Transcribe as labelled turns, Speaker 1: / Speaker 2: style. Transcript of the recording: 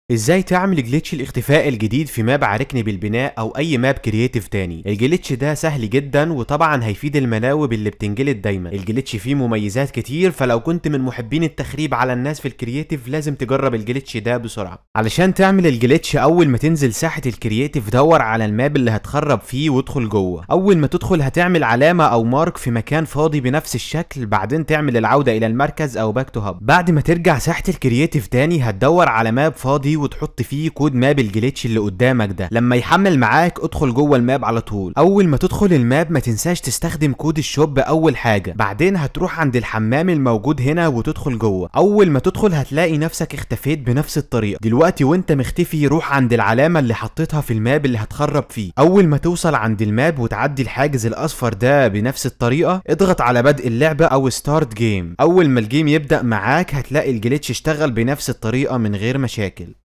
Speaker 1: ازاي تعمل جليتش الاختفاء الجديد في ماب عاركني بالبناء او اي ماب كرييتيف تاني الجليتش ده سهل جدا وطبعا هيفيد المناوب اللي بتنجلد دايما الجليتش فيه مميزات كتير فلو كنت من محبين التخريب على الناس في الكرييتيف لازم تجرب الجليتش ده بسرعه علشان تعمل الجليتش اول ما تنزل ساحه الكرييتيف دور على الماب اللي هتخرب فيه وادخل جوه اول ما تدخل هتعمل علامه او مارك في مكان فاضي بنفس الشكل بعدين تعمل العوده الى المركز او باك تو هاب بعد ما ترجع ساحه الكرييتيف تاني هتدور على ماب فاضي وتحط فيه كود ماب الجليتش اللي قدامك ده لما يحمل معاك ادخل جوه الماب على طول اول ما تدخل الماب ما تنساش تستخدم كود الشوب اول حاجه بعدين هتروح عند الحمام الموجود هنا وتدخل جوه اول ما تدخل هتلاقي نفسك اختفيت بنفس الطريقه دلوقتي وانت مختفي روح عند العلامه اللي حطيتها في الماب اللي هتخرب فيه اول ما توصل عند الماب وتعدي الحاجز الاصفر ده بنفس الطريقه اضغط على بدء اللعبه او ستارت جيم اول ما الجيم يبدا معاك هتلاقي الجليتش اشتغل بنفس الطريقه من غير مشاكل